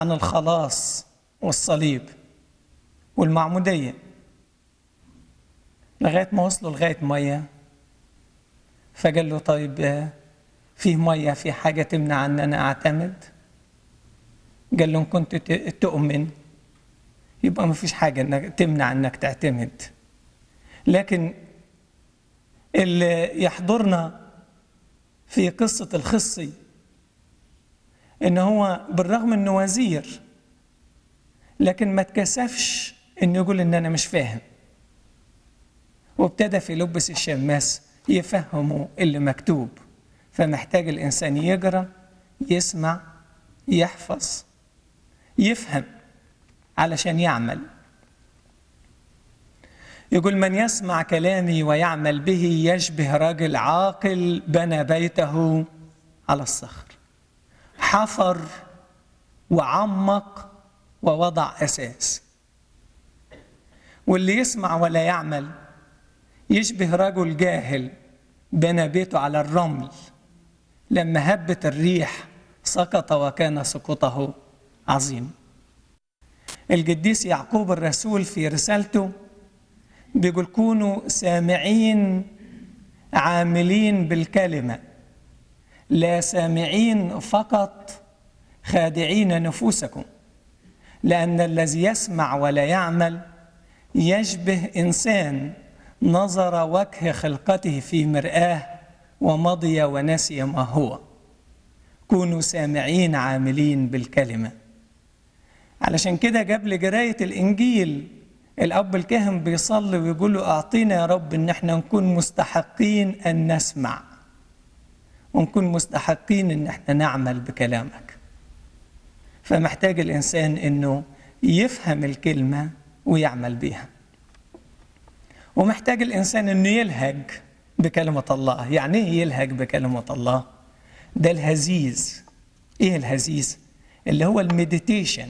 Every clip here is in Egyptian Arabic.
عن الخلاص والصليب والمعمودية لغاية ما وصلوا لغاية مية فقال له طيب فيه مية في حاجة تمنع أن أنا أعتمد قال له إن كنت تؤمن يبقى ما فيش حاجة إنك تمنع أنك تعتمد لكن اللي يحضرنا في قصة الخصي إن هو بالرغم إنه وزير لكن ما اتكسفش إنه يقول إن أنا مش فاهم وابتدى في لبس الشماس يفهموا اللي مكتوب فمحتاج الإنسان يقرأ يسمع يحفظ يفهم علشان يعمل يقول من يسمع كلامي ويعمل به يشبه رجل عاقل بنى بيته على الصخر حفر وعمق ووضع اساس واللي يسمع ولا يعمل يشبه رجل جاهل بنى بيته على الرمل لما هبت الريح سقط وكان سقوطه عظيم القديس يعقوب الرسول في رسالته بيقول كونوا سامعين عاملين بالكلمة لا سامعين فقط خادعين نفوسكم لأن الذي يسمع ولا يعمل يشبه إنسان نظر وجه خلقته في مرآة ومضي ونسي ما هو كونوا سامعين عاملين بالكلمة علشان كده قبل قراية الإنجيل الأب الكاهن بيصلي ويقول له أعطينا يا رب إن احنا نكون مستحقين أن نسمع ونكون مستحقين إن احنا نعمل بكلامك فمحتاج الإنسان إنه يفهم الكلمة ويعمل بيها ومحتاج الإنسان إنه يلهج بكلمة الله يعني إيه يلهج بكلمة الله ده الهزيز إيه الهزيز اللي هو المديتيشن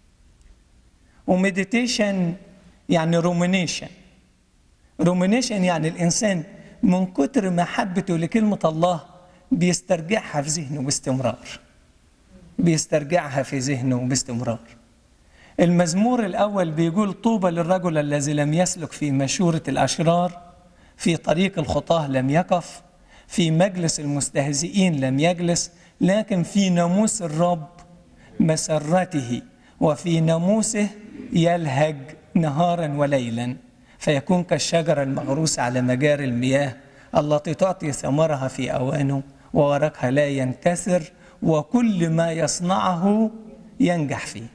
ومديتيشن يعني رومينيشن رومينيشن يعني الإنسان من كتر محبته لكلمة الله بيسترجعها في ذهنه باستمرار بيسترجعها في ذهنه باستمرار المزمور الأول بيقول طوبى للرجل الذي لم يسلك في مشورة الأشرار في طريق الخطاة لم يقف في مجلس المستهزئين لم يجلس لكن في ناموس الرب مسرته وفي ناموسه يلهج نهارا وليلا فيكون كالشجرة المغروسة على مجاري المياه التي تعطي ثمرها في أوانه وورقها لا ينكسر وكل ما يصنعه ينجح فيه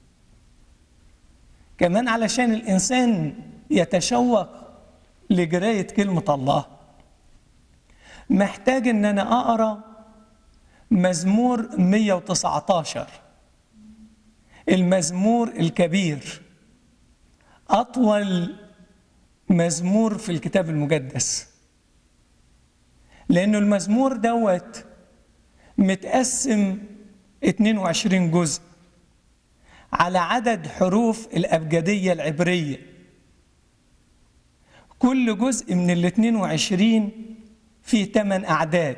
كمان علشان الإنسان يتشوق لقراية كلمة الله محتاج إن أنا أقرأ مزمور 119 المزمور الكبير أطول مزمور في الكتاب المقدس لأنه المزمور دوت متقسم 22 جزء على عدد حروف الأبجدية العبرية كل جزء من ال 22 فيه 8 أعداد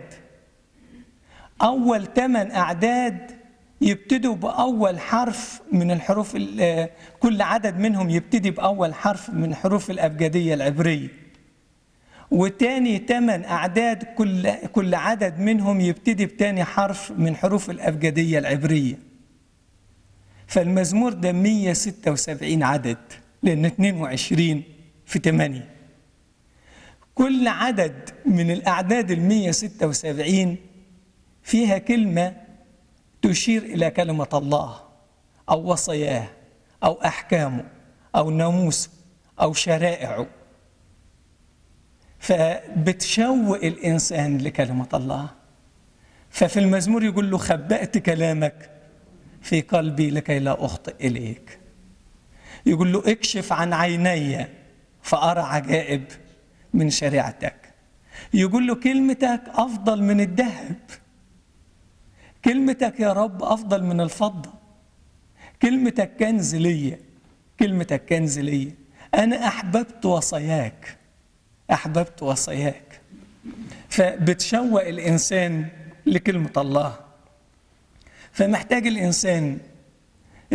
أول 8 أعداد يبتدوا بأول حرف من الحروف كل عدد منهم يبتدي بأول حرف من حروف الأبجدية العبرية وتاني تمن أعداد كل كل عدد منهم يبتدي بتاني حرف من حروف الأبجدية العبرية فالمزمور ده 176 عدد لأن 22 في 8 كل عدد من الأعداد ال 176 فيها كلمة تشير إلى كلمة الله أو وصاياه أو أحكامه أو ناموسه أو شرائعه فبتشوق الإنسان لكلمة الله ففي المزمور يقول له خبأت كلامك في قلبي لكي لا أخطئ إليك يقول له اكشف عن عيني فأرى عجائب من شريعتك يقول له كلمتك أفضل من الذهب كلمتك يا رب أفضل من الفضة كلمتك كنز ليا كلمتك كنز ليا أنا أحببت وصاياك أحببت وصاياك فبتشوق الإنسان لكلمة الله فمحتاج الإنسان